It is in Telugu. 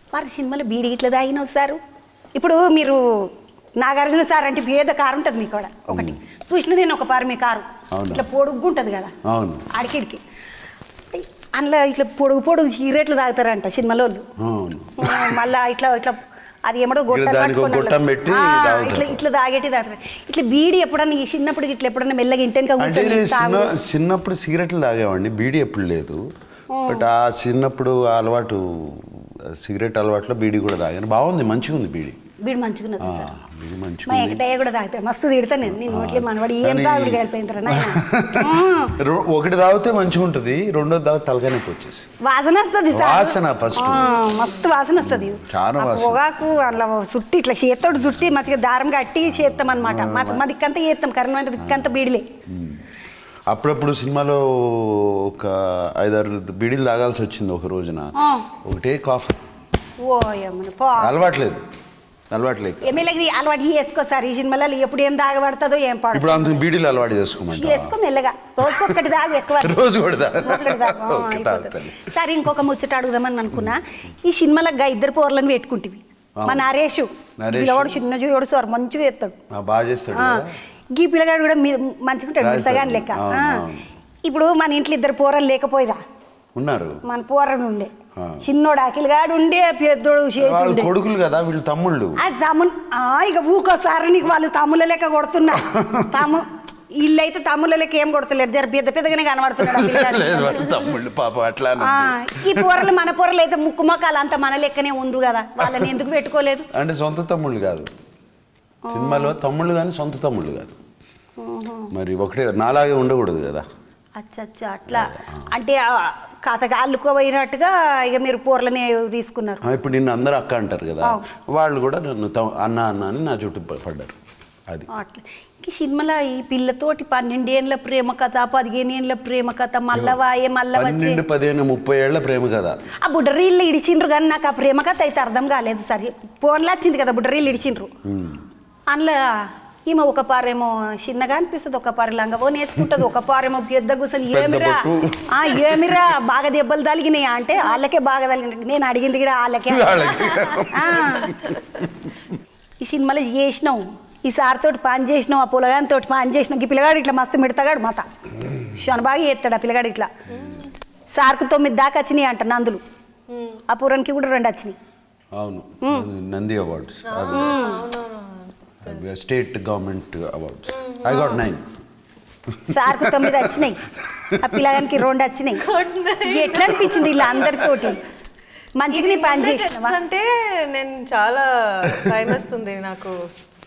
వారి సినిమాలో బీడి ఇట్లా తాగిన సారు ఇప్పుడు మీరు నాగార్జున సార్ అంటే పేద కారు ఉంటుంది మీ కూడా ఒకటి చూసిన నేను ఒక పారు మీ కారు అవునా? ఇట్లా పొడుగు ఉంటుంది కదా అవును అడికిడికి అందులో ఇట్లా పొడుగు పొడుగు సిగరెట్లు తాగుతారంట సినిమాలో వాళ్ళు. అవును మళ్ళా ఇట్లా ఇట్లా అది ఏమో గొట్టం దానికి ఒక పట్టుకొని గొట్టం అట్లా- పెట్టి ఆ, తాగుతారు. ఇట్లా ఇట్లా తాగేటి తాగుతారు ఇట్లా బీడి ఎప్పుడన్నా ఈ చిన్నప్పుడు ఇట్లా ఎప్పుడన్నా మెల్లగా ఇంటెనక అంటే కూర్చొని నేను చిన్న తాగు చిన్నప్పుడు సిగరెట్లు తాగేవాడిని బీడీ ఎప్పుడు లేదు బట్ ఆ చిన్నప్పుడు ఆ అలవాటు సిగరెట్ అలవాట్లో బీడీ కూడా తాగాను బాగుంది మంచిగా ఉంది బీడీ బీడి మంచిగున్నది ఆ, సార్ బీడీ మంచిగా మా ఉంది ఎక్కడయ్య కూడా తాగుతాడు మస్తు తిడతాను నేను నేను నోట్లే మనవాడు ఏం కానీ- తాగుడు కలిపోయింటారా నాయన రొ- ఒకటి తాగితే మంచిగా ఉంటుంది రెండో తాగితే తలకాయ నొప్పి వచ్చేసి వాసన వస్తుంది సార్ వాసన first. ఆ, మస్తు వాసన వస్తుంది చాలా వాసన. పొగాకు అట్లా చుట్టి ఇట్లా చేత్తోడు చుట్టి మంచిగా దారం కట్టి చేస్తాం అనమాట మా దిక్కంతా చేస్తాం కరీంనగర్ దిక్కంతా బీడిలే అప్పుడప్పుడు సినిమాలో ఒక ఐదారు బీడీలు తాగాల్సి వచ్చింది ఒక రోజున ఆ. ఒకటే కాఫీ ఓ ఏమన్నా పో అలవాట్లేదు అలవాట్లేదు ఎమ్మెల్యేకి అలవాటు చేసుకో సార్ ఈ సినిమాలో ఎప్పుడు ఏం తాగబడుతుందో ఏం పడదు ఇప్పుడు అంత బీడీలు అలవాటు చేసుకోమంట చేసుకో మెల్లగా రోజుకొక్కటి తాగు ఎక్కువ రోజు కూడా తాగు. ఒకటి తాగు. ఆ, ఓకే, అయిపోతుంది. తాగుతాను. సరే ఇంకొక ముచ్చట అడుగుదామని అనుకున్నా ఈ సినిమాలో గా ఇద్దరు పోర్లను పెట్టుకుంటివి మా నరేష్ నరేష్. పిల్లవాడు చిన్న చూడు సార్ మంచిగా ఎత్తాడు ఆ, బాగా చేస్తాడు ఆ, కదా. గీ పిల్లగాడు కూడా మీ- మంచిగా ఉంటాడు రాజస్థాన్. మిగతాగాని లెక్క అవును, ఆ. అవును. ఇప్పుడు మన ఇంట్లో ఇద్దరు పోరలు లేకపోయిరా ఉన్నారు మన పోరడు ఉండే ఆ. చిన్నోడు అఖిలగాడు ఉండే పెద్దోడు వాళ్ళు చేతుండే కొడుకులు కదా వీళ్ళు తమ్ముళ్ళు అది తమ్ముడు ఆ, ఇక ఊకోసారి నీకు వాళ్ళు తమ్ముల లెక్క కొడుతున్నా తమ్ము ఇల్లు అయితే తమ్ముల లెక్క ఏం కొడతలేరు జర పెద్ద పెద్దగానే కనబడుతున్నాడు ఆ పిల్లగాడు. లేదు వాళ్ళు తమ్ముళ్ళు పాపం అట్లా ఆ, ఈ పొరలు మన పొరలు అయితే ముక్కు మొక్కలు అంత మన లెక్కనే ఉండ్రు కదా వాళ్ళని ఎందుకు పెట్టుకోలేదు అంటే సొంత తమ్ముళ్ళు కాదు సినిమాలో తమ్ముళ్ళు కానీ సొంత తమ్ముళ్ళు కాదు మరి ఒకటే నాలాగే ఉండకూడదు కదా అచ్చా అచ్చా అట్లా అంటే ఆ కథగా అల్లుకోపోయినట్టుగా ఇక మీరు పూరలనే తీసుకున్నారు ఆ, ఇప్పుడు నిన్ను అందరూ అక్క అంటారు కదా అవును. వాళ్ళు కూడా నన్ను తమ్- అన్న అన్న అని నా చుట్టూ ప- పడ్డారు అది అట్లా ఈ సినిమాలో ఈ పిల్లతోటి పన్నెండేళ్ళ ప్రేమ కథ పదిహేను ఏళ్ళ ప్రేమ కథ మళ్ళా వాయే మళ్ళా వచ్చే పన్నెండు పదిహేను ముప్పై ఏళ్ల ప్రేమ కదా ఆ బుడ్డరీళ్ళు ఇడిచిండ్రు కానీ నాకు ఆ ప్రేమ కథ అయితే అర్థం కాలేదు సరే ఫోన్లో వచ్చింది కదా బుడ్డరీళ్ళు ఇడిచిండ్రు అందులో ఈమె ఒక పారేమో చిన్నగా అనిపిస్తుంది ఒక పారి లంగవో నేర్చుకుంటుంది ఒక పారేమో పెద్ద కూర్చొని పెద్ద ఏమిరా బొట్టు. ఆ ఏమిరా బాగా దెబ్బలు తగిలినాయి అంటే వాళ్ళకే బాగా తగిలినాయి నేను అడిగింది కూడా వాళ్ళకే వాళ్ళకి. ఆ. ఈ సినిమాలో చేసినావు ఈ సార్ తోటి పని చేసినావు ఆ పులగాని తోటి పని చేసినావు ఈ పిల్లగాడు ఇట్లా మస్తు మిడతాగాడు మత శని బాగా చేస్తాడు ఆ పిల్లగాడు ఇట్లా సార్కు తొమ్మిది దాకా వచ్చినాయి అంట నందులు ఆ పూరానికి కూడా రెండు వచ్చినాయి అవును Nandi awards state government awards I got nine సార్కు తొమ్మిది వచ్చినాయి ఆ పిల్లగానికి రెండు వచ్చినాయి ఎట్లా అనిపించింది ఇలా అందరితోటి మంచిగా నీ పని చేసినావా అంటే నేను చాలా టైం వస్తుంది నాకు